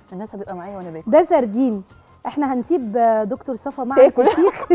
الناس هتبقى معايا وانا باكل ده سردين احنا هنسيب آه، دكتور صفا مع تاكل. الفسيخ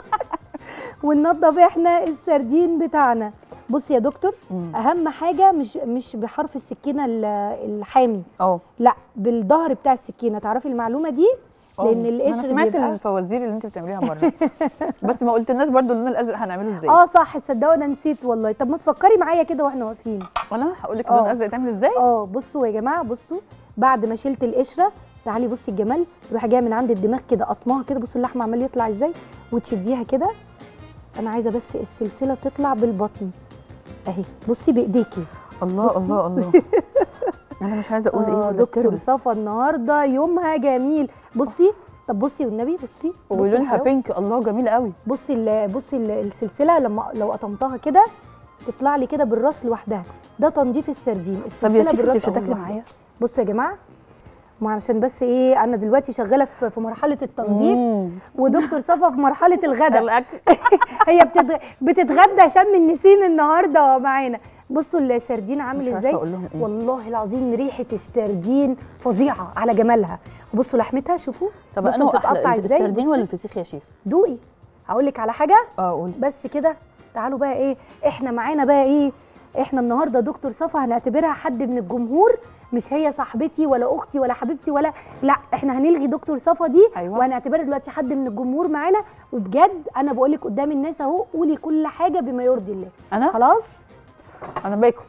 وننضف احنا السردين بتاعنا بص يا دكتور مم. اهم حاجه مش مش بحرف السكينه ال- الحامي اه لا بالظهر بتاع السكينه تعرفي المعلومه دي لان آه. القشر انا سمعت بيبقى الفوازير اللي انت بتعمليها مره بس ما قلتلناش برضو اللون الازرق هنعمله ازاي اه صح تصدقوا انا نسيت والله طب ما تفكري معايا كده واحنا واقفين انا هقول لك اللون آه. الازرق يتعمل ازاي اه بصوا يا جماعه بصوا بعد ما شلت القشره تعالي بصي الجمال تروحي جايه من عند الدماغ كده قطماها كده بصوا اللحم عمال يطلع ازاي وتشديها كده انا عايزه بس السلسله تطلع بالبطن اهي بصي بايديكي الله بصي. الله الله انا مش عايزه اقول ايه اه ولا دكتور ترمس. صفا النهارده يومها جميل بصي طب بصي والنبي بصي بصي ولونها الحلاوة. بينك الله جميل قوي بصي ال- بصي ال- السلسله لما لو قطمتها كده تطلع لي كده بالراس لوحدها ده تنظيف السردين طب السلسله يا شيخ انت بالراس مش أهو هتاكلي لوحدها. معايا بصوا يا جماعه ما علشان بس ايه انا دلوقتي شغاله في في مرحله التنظيف مم. ودكتور صفا في مرحله الغداء الاكل هي بتتغ... بتتغدى شم النسيم النهارده معانا بصوا السردين عامل مش عارفه ازاي اقول لهم ايه والله العظيم ريحه السردين فظيعه على جمالها بصوا لحمتها شوفوا طب بصوا انا بتتقطع احلى ازاي السردين بصي. ولا الفسيخ يا شيف دوقي هقول لك على حاجه اه قولي بس كده تعالوا بقى ايه احنا معانا بقى ايه احنا النهارده دكتور صفا هنعتبرها حد من الجمهور مش هي صاحبتي ولا اختي ولا حبيبتي ولا لا احنا هنلغي دكتور صفا دي أيوة. وهنعتبرها دلوقتي حد من الجمهور معانا وبجد انا بقول لك قدام الناس اهو قولي كل حاجه بما يرضي الله انا خلاص انا باكل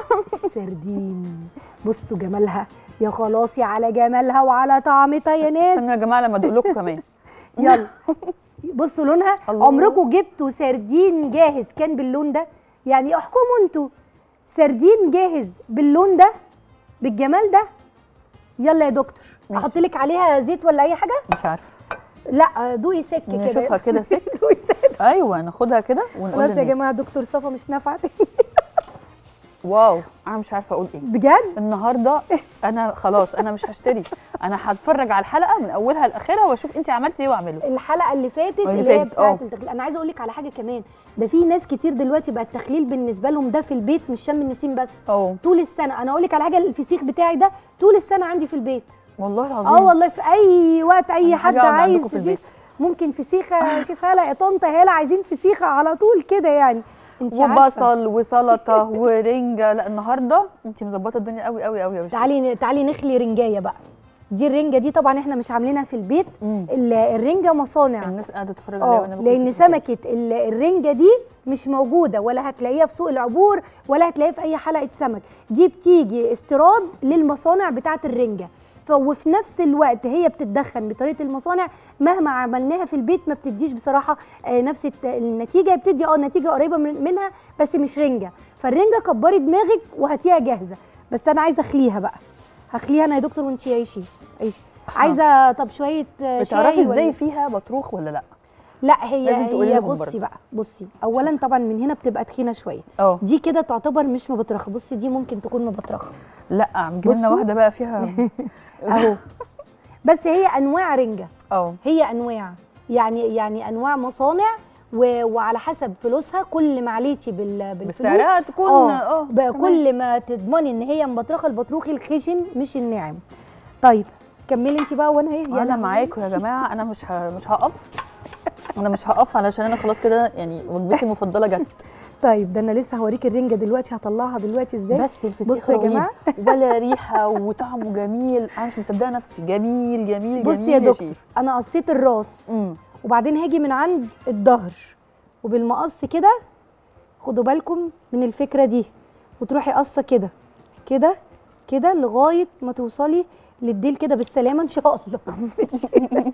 سردين بصوا جمالها يا خلاصي على جمالها وعلى طعمتها يا ناس استنوا يا جماعه لما ادوق لكم كمان يلا بصوا لونها الله. عمركم جبتوا سردين جاهز كان باللون ده يعني احكموا انتوا سردين جاهز باللون ده بالجمال ده يلا يا دكتور ماشي. احط لك عليها زيت ولا اي حاجه مش عارفه لا دوقي سك كده نشوفها كده سك دوقي سك. ايوه ناخدها كده ونقول خلاص يا للناس. جماعه دكتور صفا مش نافعه واو انا مش عارفه اقول ايه بجد النهارده انا خلاص انا مش هشتري انا هتفرج على الحلقه من اولها لاخرها واشوف انت عملتي ايه واعمله الحلقه اللي فاتت اللي اللي هي فاتت، بتاعه اه. التخليل انا عايزه اقول لك على حاجه كمان ده في ناس كتير دلوقتي بقى التخليل بالنسبه لهم ده في البيت مش شم النسيم بس اه طول السنه انا اقول لك على حاجه الفسيخ بتاعي ده طول السنه عندي في البيت والله العظيم اه والله في اي وقت اي أهم حد حاجة أقعد عايز عندكم في البيت. فسيخ ممكن فسيخه شيف هلا يا طنط هلا عايزين فسيخه على طول كده يعني انت عارفه وبصل وسلطه ورنجه لا النهارده انت مظبطه الدنيا قوي قوي قوي يا باشا تعالي تعالي نخلي رنجايه بقى دي الرنجه دي طبعا احنا مش عاملينها في البيت مم. ال- الرنجه مصانع الناس قاعده تتفرج عليا اه وانا باكل لان فسيخ كده. سمكه ال- الرنجه دي مش موجوده ولا هتلاقيها في سوق العبور ولا هتلاقيها في اي حلقه سمك دي بتيجي استيراد للمصانع بتاعه الرنجه ف- وفي نفس الوقت هي بتتدخن بطريقه المصانع مهما عملناها في البيت ما بتديش بصراحه آه، نفس الت- النتيجه بتدي اه نتيجه قريبه من- منها بس مش رنجه فالرنجه كبري دماغك وهاتيها جاهزه بس انا عايزه اخليها بقى هخليها انا يا دكتور وانتي عيشي عيشي عايزه طب شويه آه، بتعرفي شاي ولا- ازاي فيها بطروخ ولا لا لا هي لازم تقولي هي لهم بصي برضه. بقى بصي اولا طبعا من هنا بتبقى تخينه شويه اه دي كده تعتبر مش مبطرخه بصي دي ممكن تكون مبطرخه لا عم لنا بصوا. واحده بقى فيها اهو بس هي انواع رنجه اه هي انواع يعني يعني انواع مصانع و... وعلى حسب فلوسها كل ما عليتي بال... بالفلوس بسعرها تكون اه اه بقى تمام. كل ما تضمني ان هي مبطرخه البطروخ الخشن مش الناعم طيب كملي انت بقى وانا ايه يا انا لهوي. معاكم يا جماعه انا مش ه... مش هقف انا مش هقف علشان انا خلاص كده يعني وجبتي المفضله جت طيب ده انا لسه هوريك الرنجه دلوقتي هطلعها دلوقتي ازاي بس الفسيخ بصوا يا رهيب جماعة. ولا ريحه وطعمه جميل انا مش مصدقه نفسي جميل جميل بصي جميل يا دكتور شيف. انا قصيت الراس امم وبعدين هاجي من عند الظهر وبالمقص كده خدوا بالكم من الفكره دي وتروحي قصه كده كده كده لغايه ما توصلي للديل كده بالسلامه ان شاء الله ماشي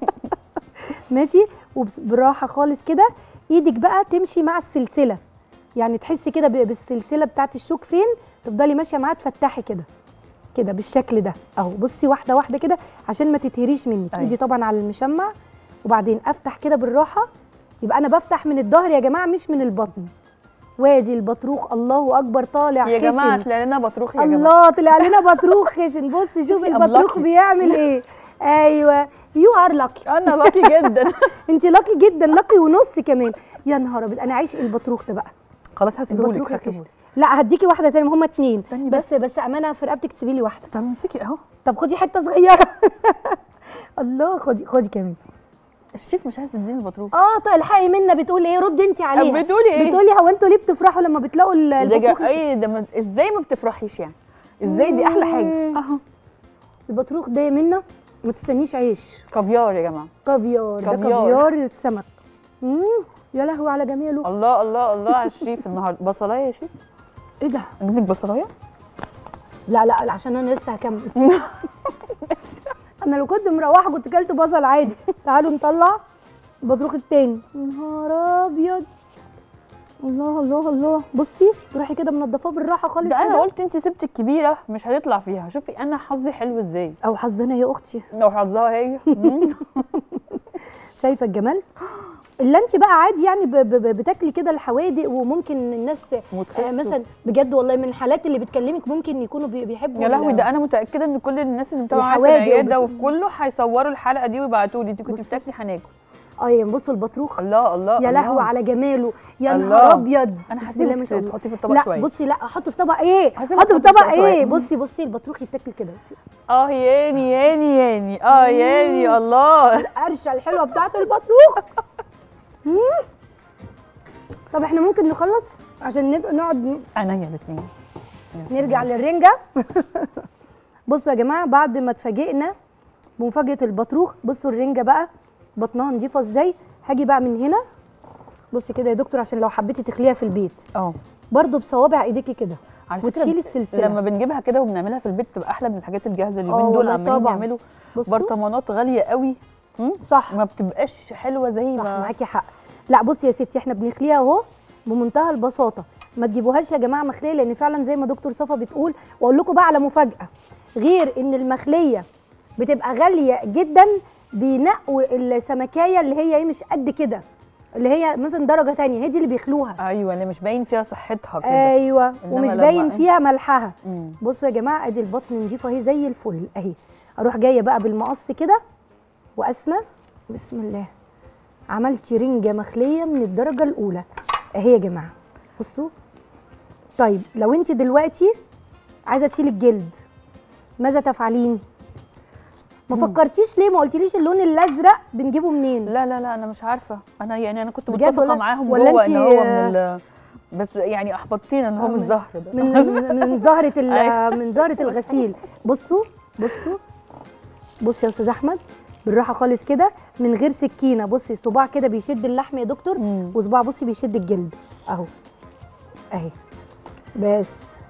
ماشي وبراحه خالص كده ايدك بقى تمشي مع السلسله يعني تحسي كده ب- بالسلسله بتاعت الشوك فين تفضلي ماشيه معاها تفتحي كده كده بالشكل ده اهو بصي واحده واحده كده عشان ما تتهريش منك أيوة. ايدي طبعا على المشمع وبعدين افتح كده بالراحه يبقى انا بفتح من الظهر يا جماعه مش من البطن وادي البطروخ الله اكبر طالع يا خشن جماعه طلع لنا بطروخ يا جماعه الله طلع لنا بطروخ خشن بصي شوفي I'm البطروخ lucky. بيعمل ايه ايوه يو ار لاكي انا لاكي جدا انت لاكي جدا لاكي ونص كمان يا نهار ابيض انا عايش البطروخ ده بقى خلاص هسيبهولك البطروخ الخشن هسيبهولك لا هديكي واحده تاني هما اتنين استني بس بس. بس امانه في رقبتك تسيبي لي واحده طب امسكي اهو طب خدي حته صغيره الله خدي خدي كمان الشيف مش عايز تديني البطروخ اه طيب الحقي منا بتقول ايه ردي انت عليها بتقولي ايه؟ بتقولي هو انتوا ليه بتفرحوا لما بتلاقوا ال- ده البطروخ جا- ايه ده ما- ازاي ما بتفرحيش يعني ازاي دي احلى حاجه مم. اهو البطروخ ده منا ما تستنيش عيش كافيار يا جماعه كافيار ده كافيار. كافيار السمك مم. يا لهوي على جماله الله الله الله على الشيف النهارده بصلايه يا شيف ايه ده اجيب لك بصلايه لا لا لا، عشان انا لسه هكمل انا لو كنت مروحه كنت كلت بصل عادي تعالوا نطلع البطروخ التاني يا نهار ابيض الله الله الله بصي روحي كده منضفاه بالراحه خالص ده انا كده. قلت انت سبت الكبيره مش هتطلع فيها شوفي انا حظي حلو ازاي او حظنا يا اختي لو حظها هي مم. شايفه الجمال اللانش بقى عادي يعني ب- ب- ب- بتاكلي كده الحوادق وممكن الناس ت- وتخس آه مثلا بجد والله من الحالات اللي بتكلمك ممكن يكونوا بي- بيحبوا يا لهوي ال- ده انا متاكده ان كل الناس اللي متابعه معايا في الحوادق العياده وبت- وفي كله هيصوروا الحلقه دي ويبعتوا لي انت كنت بصي. بتاكلي هناكل اه يعني بصوا البطروخ الله الله يا الله. لهوي على جماله يا الله. نهار ابيض انا بسم الله ما هسيبك شاء الله. تحطي في الطبق لا شويه بصي لا احطه في طبق ايه هسيبك حطه في تحطي طبق شوية. ايه مم. بصي بصي البطروخ يتاكل كده بصي اه ياني ياني ياني اه ياني الله القرشه الحلوه بتاعت البطروخ مم. طب احنا ممكن نخلص عشان نبقى نقعد عينيا الاثنين نرجع للرنجه بصوا يا جماعه بعد ما اتفاجئنا بمفاجاه البطروخ بصوا الرنجه بقى بطنها نضيفه ازاي هاجي بقى من هنا بصي كده يا دكتور عشان لو حبيتي تخليها في البيت اه برضو بصوابع ايديكي كده على فكره وتشيلي السلسله لما بنجيبها كده وبنعملها في البيت تبقى احلى من الحاجات الجاهزه آه اليومين دول والله عمالين طبعاً. يعملوا بصوا برطمانات غاليه قوي مم؟ صح ما بتبقاش حلوه زي صح ما معاكي حق لا بصي يا ستي احنا بنخليها اهو بمنتهى البساطه ما تجيبوهاش يا جماعه مخليه لان فعلا زي ما دكتور صفا بتقول واقول لكم بقى على مفاجاه غير ان المخليه بتبقى غاليه جدا بينقوا السمكايه اللي هي ايه مش قد كده اللي هي مثلا درجه تانية هي دي اللي بيخلوها ايوه اللي مش باين فيها صحتها كده ايوه إنما ومش لما باين إنت- فيها ملحها مم. بصوا يا جماعه ادي البطن نضيفه اهي زي الفل اهي اروح جايه بقى بالمقص كده واسمه بسم الله عملتي رنجه مخليه من الدرجه الاولى اهي يا جماعه بصوا طيب لو انت دلوقتي عايزه تشيلي الجلد ماذا تفعلين ما فكرتيش ليه ما قلتليش اللون الازرق بنجيبه منين لا لا لا انا مش عارفه انا يعني انا كنت بجد متفقه ولا- معاهم ولا جوه ان أنتي- هو من ال بس يعني احبطتينا ان هو آه، من الزهر ده من من من زهره ال- أيوة. من زهره الغسيل بصوا بصوا بصي يا استاذ احمد بالراحه خالص كده من غير سكينه بصي صباع كده بيشد اللحم يا دكتور مم. وصباع بصي بيشد الجلد اهو اهي بس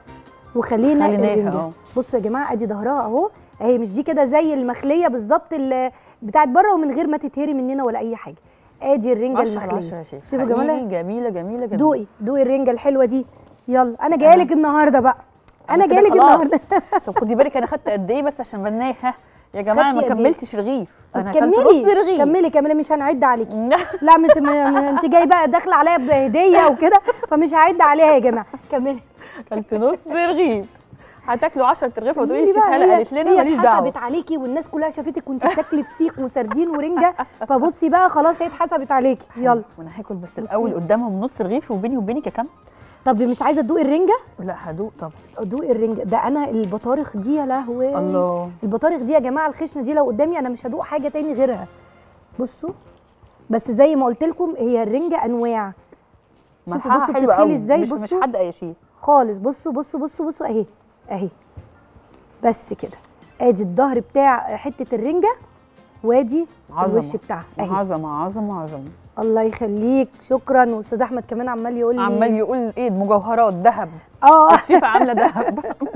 وخلينا خليناها الرنجة. أهو. بصوا يا جماعه ادي ظهرها اهو اهي مش دي كده زي المخليه بالظبط ال- بتاعت بره ومن غير ما تتهري مننا ولا اي حاجه ادي الرنجه 10 على 10 المخليه يا شيخ شوفوا جمالها حقيقي جميله جميله جميله دوقي دوقي الرنجه الحلوه دي يلا انا جايه لك النهارده بقى انا كده جايه لك خلاص. النهارده طب خدي بالك انا خدت قد ايه بس عشان بناه ها يا جماعه خدتي ما قد إيه؟ كملتش رغيف انا اكلت كملي نص رغيف كملي كملي مش هنعد عليكي لا مش م- م- انت جاي بقى داخله عليا بهديه وكده فمش هعد عليها يا جماعه كملي اكلت نص رغيف هتاكلوا 10 رغيف وتقولي قولي الشيف بقى هلا هي- قالت لنا هي ماليش دعوه اتحسبت عليكي والناس كلها شافتك وانت بتاكلي فسيخ وسردين ورنجه فبصي بقى خلاص هي اتحسبت عليكي يلا وانا هاكل بس بصي. الاول قدامهم نص رغيف وبيني وبينك يا كام طب مش عايزه تدوقي الرنجه لا هدوق طبعا دوقي الرنجه ده انا البطارخ دي يا لهوي الله البطارخ دي يا جماعه الخشنه دي لو قدامي انا مش هدوق حاجه تاني غيرها بصوا بس زي ما قلت لكم هي الرنجه انواع شوفوا ملحها بصوا حلو بتتخلي قوي ازاي مش مش بصوا حد يا شيف خالص بصوا بصوا بصوا بصوا اهي اهي بس كده ادي الظهر بتاع حته الرنجه وادي عظمه الوش بتاعها اهي عظمه عظمه عظمه الله يخليك شكرا واستاذ احمد كمان عمال يقول لي عمال يقول ايه مجوهرات ذهب اه الشيفه عامله ذهب